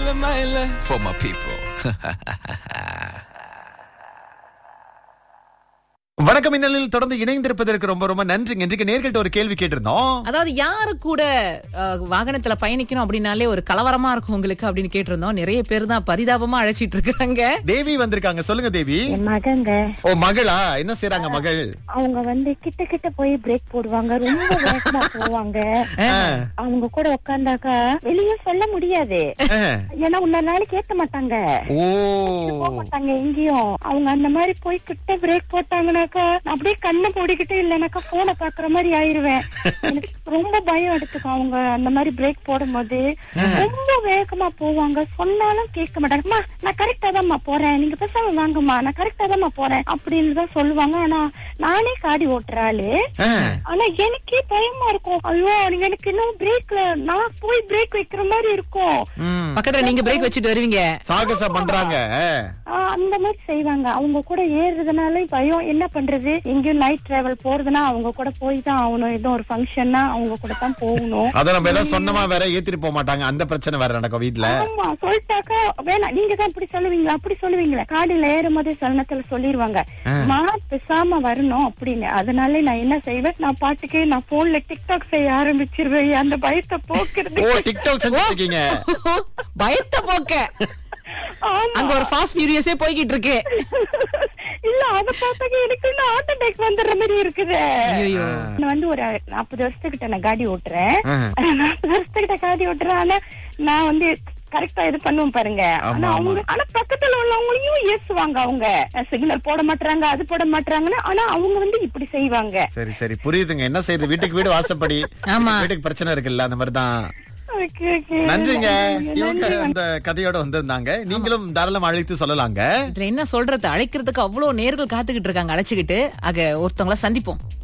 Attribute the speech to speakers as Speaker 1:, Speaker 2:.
Speaker 1: For my people.
Speaker 2: வணக்கம் மின்னலில் தொடர்ந்து இணைந்திருப்பதற்கு ரொம்ப ரொம்ப நன்றிங்க இன்றைக்கு நேர்கிட்ட ஒரு கேள்வி கேட்டிருந்தோம்
Speaker 3: அதாவது யாரு கூட அஹ், வாகனத்துல பயணிக்கணும் அப்படின்னாலே ஒரு கலவரமா இருக்கும் உங்களுக்கு அப்படின்னு கேட்டிருந்தோம் நிறைய பேர் தான் பரிதாபமா அழைச்சிட்டு இருக்காங்க
Speaker 2: தேவி வந்திருக்காங்க சொல்லுங்க தேவி
Speaker 4: என் மகங்க
Speaker 2: ஓ மகளா என்ன செய்றாங்க மகள்
Speaker 4: அவங்க வந்து கிட்ட கிட்ட போய் பிரேக் போடுவாங்க ரொம்ப வேகமா போவாங்க அவங்க கூட உட்கார்ந்தாக்கா வெளியே சொல்ல முடியாது
Speaker 2: ஆ.
Speaker 4: ஏன்னா உன்ன நாளைக்கு ஏத்த மாட்டாங்க
Speaker 2: ஓ
Speaker 4: போக மாட்டாங்க எங்கேயும் அவங்க அந்த மாதிரி போய் கிட்ட பிரேக் போட்டாங்கனாக்கா நான் அப்படியே கண்ணை மூடிக்கிட்டு இல்லைனாக்கா போனை பாக்குற மாதிரி ஆயிருவேன் எனக்கு ரொம்ப பயம் எடுத்துக்கும் அவங்க அந்த மாதிரி பிரேக் போடும்போது ரொம்ப வேகமா போவாங்க சொன்னாலும் கேட்க மாட்டாங்க "அம்மா, நான் கரெக்டா தான்மா போறேன் நீங்க பேசாம வாங்கம்மா நான் கரெக்டா தான்மா போறேன் அப்படின்னு தான் சொல்லுவாங்க ஆனா நானே காடி ஓட்டுற ஆளு
Speaker 2: ஆ.
Speaker 4: ஆனா எனக்கே பயமா இருக்கும் ஐயோ நீங்க எனக்கு இன்னும் பிரேக்ல நான் போய் பிரேக் வைக்கிற மாதிரி இருக்கும்
Speaker 2: ம்.
Speaker 3: பக்கத்துல நீங்க பிரேக் வச்சுட்டு வருவீங்க
Speaker 2: சாகசம் பண்றாங்க
Speaker 4: ஆஹ் அந்த மாதிரி செய்வாங்க அவங்க கூட ஏறுறதுனால பயம் என்ன பண்றது எங்கேயும் நைட் டிராவல் போறதுன்னா அவங்க கூட போய் தான் ஆகணும் ஏதோ ஒரு ஃபங்க்ஷன்னா அவங்க கூட தான் போகணும்
Speaker 2: அத நம்ம ஏதாவது சொன்னமா வேற ஏத்திட்டு போக மாட்டாங்க அந்த பிரச்சனை வேற நடக்கும் வீட்ல
Speaker 4: ஆமா சொல்லிட்டாக்கா வேணாம் நீங்க தான் இப்படி சொல்லுவீங்களா அப்படி சொல்லுவீங்களா காடியில ஏறும் போதே சலனத்துல சொல்லிருவாங்க மா பேசாம வரணும் அப்படின்னு அதனால நான் என்ன செய்வேன் நான் பாட்டுக்கே நான் போன்ல டிக்டாக் செய்ய ஆரம்பிச்சிருவேன் அந்த பயத்தை போக்குறது
Speaker 2: ஓ டிக்டாக் செஞ்சுட்டு இருக்கீங்க
Speaker 3: பயத்தை போக்க
Speaker 4: ஆமா
Speaker 3: அங்க ஒரு ஃபாஸ்ட் ஃபியூரியஸே போய்கிட்டு இருக்கு
Speaker 4: இல்ல அத பார்த்தாக்க எனக்கு இன்னும் ஹார்ட் அட்டாக் வந்துடுற மாதிரி இருக்குது
Speaker 3: ஐயோ
Speaker 4: நான் வந்து ஒரு நாற்பது வருஷத்துக்கிட்ட நான் காடி ஓட்டுறேன்
Speaker 2: ஆ.
Speaker 4: நாற்பது வருஷத்துக்கிட்ட காடி ஓட்டுறேன் ஆனா நான் வந்து கரெக்டா இது பண்ணுவேன் பாருங்க
Speaker 2: ஆமா,
Speaker 4: ஆனா
Speaker 2: ஆமா.
Speaker 4: அவங்க ஆனா பக்கத்துல உள்ளவங்களையும் ஏசுவாங்க அவங்க சிக்னல் போட மாட்டாங்க அது போட மாட்டாங்கன்னு ஆனா அவங்க வந்து இப்படி செய்வாங்க
Speaker 2: சரி சரி புரியுதுங்க என்ன செய்யுது வீட்டுக்கு வீடு வாசப்படி
Speaker 3: ஆமா.
Speaker 2: வீட்டுக்கு பிரச்சனை இருக்குல்ல அந்த மாதிரிதான்
Speaker 4: Okay, okay.
Speaker 2: நன்றிங்க
Speaker 4: நன்றி,
Speaker 2: இவங்க
Speaker 4: நன்றி.
Speaker 2: அந்த கதையோட வந்திருந்தாங்க நீங்களும் தாராளம் அழைத்து சொல்லலாங்க
Speaker 3: இதுல என்ன சொல்றது அழைக்கிறதுக்கு அவ்வளவு நேர்கள் காத்துக்கிட்டு இருக்காங்க அழைச்சுக்கிட்டு ஆக ஒருத்தவங்கள சந்திப்போம்